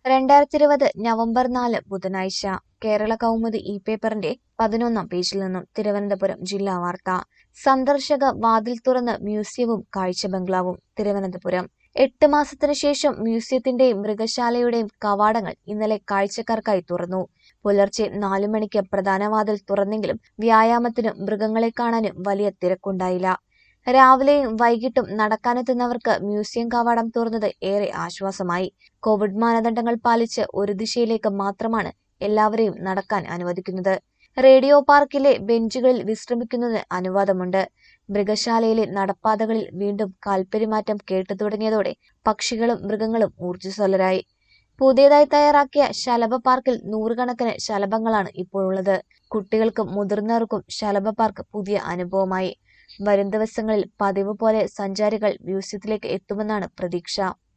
രണ്ടായിരത്തി ഇരുപത് നവംബർ നാല് ബുധനാഴ്ച കേരള കൗമുദി ഇ പേപ്പറിന്റെ പതിനൊന്നാം പേജിൽ നിന്നും തിരുവനന്തപുരം ജില്ലാ വാർത്ത സന്ദർശക വാതിൽ തുറന്ന് മ്യൂസിയവും കാഴ്ച ബംഗ്ലാവും തിരുവനന്തപുരം എട്ട് മാസത്തിനു ശേഷം മ്യൂസിയത്തിന്റെയും മൃഗശാലയുടെയും കവാടങ്ങൾ ഇന്നലെ കാഴ്ചക്കാർക്കായി തുറന്നു പുലർച്ചെ നാലു മണിക്ക് പ്രധാന വാതിൽ തുറന്നെങ്കിലും വ്യായാമത്തിനും മൃഗങ്ങളെ കാണാനും വലിയ തിരക്കുണ്ടായില്ല രാവിലെയും വൈകിട്ടും നടക്കാനെത്തുന്നവർക്ക് മ്യൂസിയം കവാടം തുറന്നത് ഏറെ ആശ്വാസമായി കോവിഡ് മാനദണ്ഡങ്ങൾ പാലിച്ച് ഒരു ദിശയിലേക്ക് മാത്രമാണ് എല്ലാവരെയും നടക്കാൻ അനുവദിക്കുന്നത് റേഡിയോ പാർക്കിലെ ബെഞ്ചുകളിൽ വിശ്രമിക്കുന്നതിന് അനുവാദമുണ്ട് മൃഗശാലയിലെ നടപ്പാതകളിൽ വീണ്ടും കാൽപ്പെരുമാറ്റം കേട്ടു തുടങ്ങിയതോടെ പക്ഷികളും മൃഗങ്ങളും ഊർജ്ജസ്വലരായി പുതിയതായി തയ്യാറാക്കിയ ശലഭ പാർക്കിൽ നൂറുകണക്കിന് ശലഭങ്ങളാണ് ഇപ്പോഴുള്ളത് കുട്ടികൾക്കും മുതിർന്നവർക്കും ശലഭ പാർക്ക് പുതിയ അനുഭവമായി വരും ദിവസങ്ങളിൽ പതിവ് പോലെ സഞ്ചാരികൾ മ്യൂസിയത്തിലേക്ക് എത്തുമെന്നാണ് പ്രതീക്ഷ